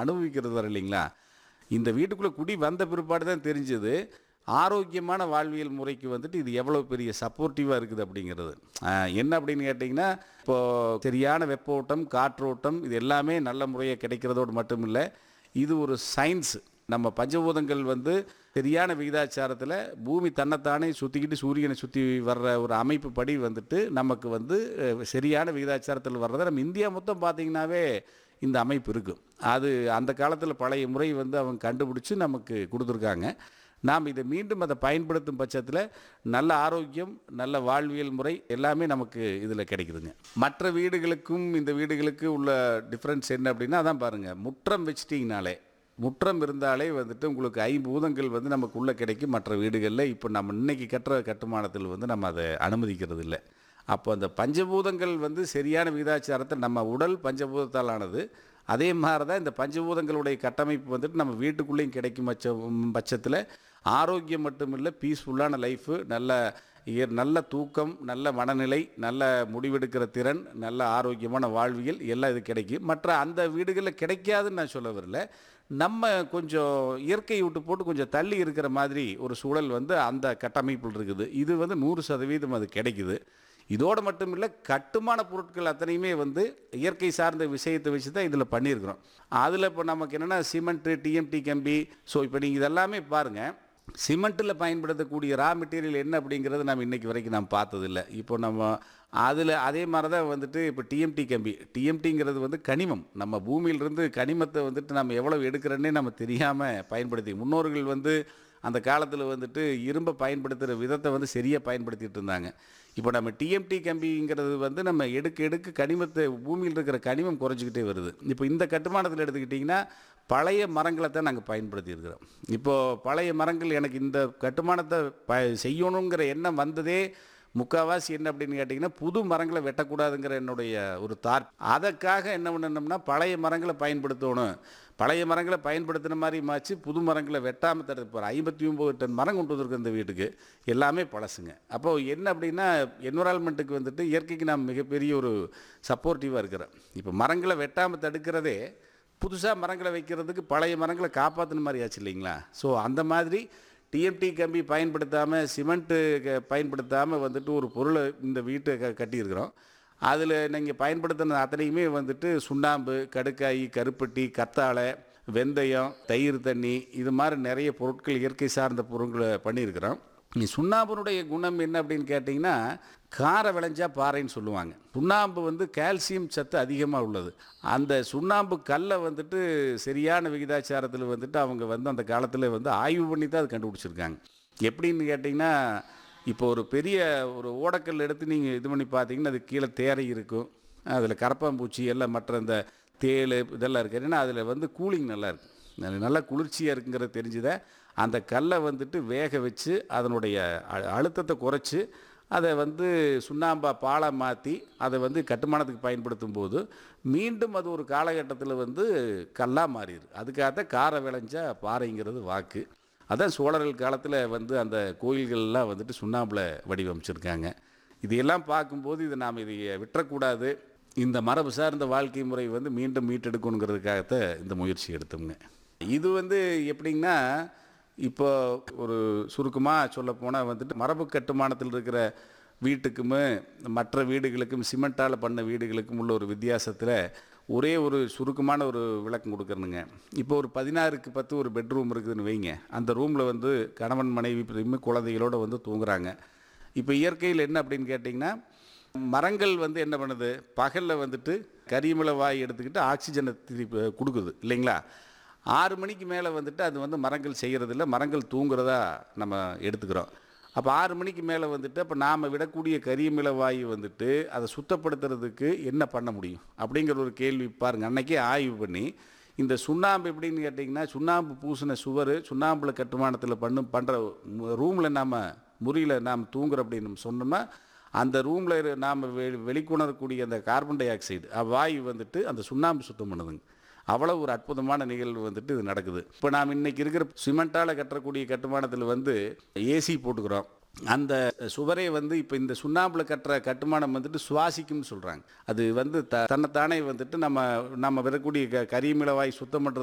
அனுபவிக்கிறது வர இல்லைங்களா இந்த வீட்டுக்குள்ளே குடி வந்த பிற்பாடு தான் தெரிஞ்சது ஆரோக்கியமான வாழ்வியல் முறைக்கு வந்துட்டு இது எவ்வளோ பெரிய சப்போர்ட்டிவாக இருக்குது அப்படிங்கிறது ஆஹ் என்ன அப்படின்னு கேட்டிங்கன்னா இப்போது சரியான வெப்ப ஓட்டம் காற்றோட்டம் இது எல்லாமே நல்ல முறையாக கிடைக்கிறதோடு மட்டும் இல்லை இது ஒரு சயின்ஸ் நம்ம பஞ்சபூதங்கள் வந்து சரியான விகிதாச்சாரத்தில் பூமி தன்னைத்தானே சுற்றிக்கிட்டு சூரியனை சுற்றி வர்ற ஒரு அமைப்பு படி வந்துட்டு நமக்கு வந்து அஹ், சரியான விகிதாச்சாரத்தில் வர்றதை நம்ம இந்தியா மொத்தம் பார்த்திங்கனாவே இந்த அமைப்பு இருக்கும் அது அந்த காலத்தில் பழைய முறை வந்து அவங்க கண்டுபிடிச்சி நமக்கு கொடுத்துருக்காங்க நாம் இதை மீண்டும் அதை பயன்படுத்தும் பட்சத்தில் நல்ல ஆரோக்கியம் நல்ல வாழ்வியல் முறை எல்லாமே நமக்கு இதில் கிடைக்குதுங்க மற்ற வீடுகளுக்கும் இந்த வீடுகளுக்கு உள்ள டிஃப்ரென்ஸ் என்ன அப்படின்னா அதான் பாருங்கள் முற்றம் வச்சிட்டிங்கனாலே முற்றம் இருந்தாலே வந்துட்டு உங்களுக்கு ஐம்பூதங்கள் வந்து நமக்கு உள்ளே கிடைக்கும் மற்ற வீடுகளில் இப்போ நம்ம இன்னைக்கு கட்டுற கட்டுமானத்தில் வந்து நம்ம அதை அனுமதிக்கிறது இல்லை அப்போ அந்த பஞ்சபூதங்கள் வந்து சரியான விகிதாச்சாரத்தை நம்ம உடல் பஞ்சபூதத்தால் ஆனது அதே மாதிரி தான் இந்த பஞ்சபூதங்களுடைய கட்டமைப்பு வந்துட்டு நம்ம வீட்டுக்குள்ளேயும் கிடைக்கும் பட்ச பட்சத்தில் ஆரோக்கியம் மட்டும் இல்லை பீஸ்ஃபுல்லான லைஃபு நல்ல இயற் நல்ல தூக்கம் நல்ல மனநிலை நல்ல முடிவெடுக்கிற திறன் நல்ல ஆரோக்கியமான வாழ்வியல் எல்லாம் இது கிடைக்கும் மற்ற அந்த வீடுகளில் கிடைக்காதுன்னு நான் சொல்ல வரல நம்ம கொஞ்சம் இயற்கை விட்டு போட்டு கொஞ்சம் தள்ளி இருக்கிற மாதிரி ஒரு சூழல் வந்து அந்த கட்டமைப்பில் இருக்குது இது வந்து நூறு சதவீதம் அது கிடைக்குது இதோடு மட்டும் இல்லை கட்டுமான பொருட்கள் அத்தனையுமே வந்து இயற்கை சார்ந்த விஷயத்தை வச்சு தான் இதில் பண்ணியிருக்கிறோம் அதில் இப்போ நமக்கு என்னென்னா சிமெண்ட்டு டிஎம்டி கம்பி ஸோ இப்போ நீங்கள் இதெல்லாமே பாருங்கள் சிமெண்ட்டில் பயன்படுத்தக்கூடிய ரா மெட்டீரியல் என்ன அப்படிங்கிறது நம்ம இன்றைக்கி வரைக்கும் நாம் பார்த்ததில்ல இப்போ நம்ம அதில் அதே மாதிரி தான் வந்துட்டு இப்போ டிஎம்டி கம்பி டிஎம்டிங்கிறது வந்து கனிமம் நம்ம பூமியிலிருந்து கனிமத்தை வந்துட்டு நம்ம எவ்வளோ எடுக்கிறோன்னே நம்ம தெரியாமல் பயன்படுத்தி முன்னோர்கள் வந்து அந்த காலத்தில் வந்துட்டு இரும்பை பயன்படுத்துகிற விதத்தை வந்து சரியாக பயன்படுத்திட்டு இருந்தாங்க இப்போ நம்ம டிஎம்டி கம்பிங்கிறது வந்து நம்ம எடுக்க எடுக்க கனிமத்தை பூமியில் இருக்கிற கனிமம் குறைஞ்சிக்கிட்டே வருது இப்போ இந்த கட்டுமானத்தில் எடுத்துக்கிட்டிங்கன்னா பழைய மரங்களை தான் நாங்கள் பயன்படுத்தியிருக்கிறோம் இப்போது பழைய மரங்கள் எனக்கு இந்த கட்டுமானத்தை ப செய்யணுங்கிற எண்ணம் வந்ததே முக்கால்வாசி என்ன அப்படின்னு கேட்டிங்கன்னா புது மரங்களை வெட்டக்கூடாதுங்கிற என்னுடைய ஒரு தாட் அதற்காக என்ன பண்ணணும்னா பழைய மரங்களை பயன்படுத்தணும் பழைய மரங்களை பயன்படுத்தின மாதிரி மாச்சு புது மரங்களை வெட்டாமல் தடுத்து போகிற ஐம்பத்தி ஒம்பது டன் மரம் கொண்டு வந்திருக்கு இந்த வீட்டுக்கு எல்லாமே பழசுங்க அப்போது என்ன அப்படின்னா என்வரான்மெண்ட்டுக்கு வந்துட்டு இயற்கைக்கு நாம் மிகப்பெரிய ஒரு சப்போர்ட்டிவாக இருக்கிறோம் இப்போ மரங்களை வெட்டாமல் தடுக்கிறதே புதுசாக மரங்களை வைக்கிறதுக்கு பழைய மரங்களை காப்பாற்றின மாதிரி ஆச்சு இல்லைங்களா ஸோ அந்த மாதிரி டிஎம்டி கம்பி பயன்படுத்தாமல் சிமெண்ட்டு பயன்படுத்தாமல் வந்துட்டு ஒரு பொருளை இந்த வீட்டை க கட்டியிருக்கிறோம் அதில் நீங்கள் பயன்படுத்தின அத்தனையுமே வந்துட்டு சுண்ணாம்பு கடுக்காய் கருப்பட்டி கத்தாழை வெந்தயம் தயிர் தண்ணி இது மாதிரி நிறைய பொருட்கள் இயற்கை சார்ந்த பொருட்களை பண்ணியிருக்கிறோம் நீ சுண்ணாம்பினுடைய குணம் என்ன அப்படின்னு கேட்டிங்கன்னா காரை விளைஞ்சா பாறைன்னு சொல்லுவாங்க சுண்ணாம்பு வந்து கால்சியம் சத்து அதிகமாக உள்ளது அந்த சுண்ணாம்பு கல்லை வந்துட்டு சரியான விகிதாச்சாரத்தில் வந்துட்டு அவங்க வந்து அந்த காலத்தில் வந்து ஆய்வு பண்ணி தான் அது கண்டுபிடிச்சிருக்காங்க எப்படின்னு கேட்டிங்கன்னா இப்போ ஒரு பெரிய ஒரு ஓடக்கல் எடுத்து நீங்கள் இது பண்ணி பார்த்தீங்கன்னா அது கீழே தேரை இருக்கும் அதில் கரப்பாம்பூச்சி எல்லாம் மற்ற இந்த தேள் இதெல்லாம் இருக்குது ஏன்னா அதில் வந்து கூலிங் நல்லா இருக்குது அது நல்லா குளிர்ச்சியாக இருக்குங்கிறது தெரிஞ்சுதான் அந்த கல்லை வந்துட்டு வேக வச்சு அதனுடைய அ- அழுத்தத்தை குறைச்சி அதை வந்து சுண்ணாம்பா பாலை மாற்றி அதை வந்து கட்டுமானத்துக்கு பயன்படுத்தும் போது மீண்டும் அது ஒரு காலகட்டத்தில் வந்து கல்லாக மாறிடுது அதுக்காகத்தான் காரை விளைஞ்சா பாறைங்கிறது வாக்கு அதான் சோழர்கள் காலத்தில் வந்து அந்த கோயில்கள்லாம் வந்துட்டு சுண்ணாம்பில் வடிவமைச்சிருக்காங்க இதையெல்லாம் பார்க்கும்போது இது நாம் இதை விட்டுறக்கூடாது இந்த மரபு சார்ந்த வாழ்க்கை முறை வந்து மீண்டும் மீட்டெடுக்கணுங்கிறதுக்காகத்தான் இந்த முயற்சி எடுத்தோம்ங்க இது வந்து எப்படிங்கன்னா இப்போ ஒரு சுருக்கமாக சொல்ல போனால் வந்துட்டு மரபு கட்டுமானத்தில் இருக்கிற வீட்டுக்குமே மற்ற வீடுகளுக்கும் சிமெண்ட்டால் பண்ண வீடுகளுக்கும் உள்ள ஒரு வித்தியாசத்தில் ஒரே ஒரு சுருக்கமான ஒரு விளக்கம் கொடுக்குறனுங்க இப்போ ஒரு பதினாறுக்கு பத்து ஒரு பெட்ரூம் இருக்குதுன்னு வைங்க அந்த ரூமில் வந்து கணவன் மனைவி பிரிவு குழந்தைகளோட வந்து தூங்குறாங்க இப்போ இயற்கையில் என்ன அப்படின்னு கேட்டிங்கன்னா மரங்கள் வந்து என்ன பண்ணுது பகலில் வந்துட்டு கரிமலை வாய் எடுத்துக்கிட்டு ஆக்சிஜனை திருப்பி கொடுக்குது இல்லைங்களா ஆறு மணிக்கு மேலே வந்துட்டு அது வந்து மரங்கள் செய்கிறதில்ல மரங்கள் தூங்குறதா நம்ம எடுத்துக்கிறோம் அப்போ ஆறு மணிக்கு மேலே வந்துட்டு அப்போ நாம் விடக்கூடிய கரியமில வாயு வந்துட்டு அதை சுத்தப்படுத்துறதுக்கு என்ன பண்ண முடியும் அப்படிங்கிற ஒரு கேள்வி பாருங்கள் அன்னைக்கே ஆய்வு பண்ணி இந்த சுண்ணாம்பு எப்படின்னு கேட்டிங்கன்னா சுண்ணாம்பு பூசின சுவர் சுண்ணாம்புல கட்டுமானத்தில் பண்ணும் பண்ணுற ரூமில் நாம் முறியில் நாம் தூங்குறோம் அப்படின்னு சொன்னோம்னா அந்த ரூமில் நாம் வெ வெளிக்கொணரக்கூடிய அந்த கார்பன் டை ஆக்சைடு வாயு வந்துட்டு அந்த சுண்ணாம்பு சுத்தம் பண்ணுதுங்க அவ்வளோ ஒரு அற்புதமான நிகழ்வு வந்துட்டு இது நடக்குது இப்போ நாம் இன்னைக்கு இருக்கிற சிமெண்ட்டால் கட்டக்கூடிய கட்டுமானத்தில் வந்து ஏசி போட்டுக்கிறோம் அந்த சுவரே வந்து இப்போ இந்த சுண்ணாம்பில் கட்டுற கட்டுமானம் வந்துட்டு சுவாசிக்கும்னு சொல்கிறாங்க அது வந்து த தன்னைத்தானே வந்துட்டு நம்ம நம்ம வரக்கூடிய க கரியமிளவாய் சுத்தம் பண்ணுறது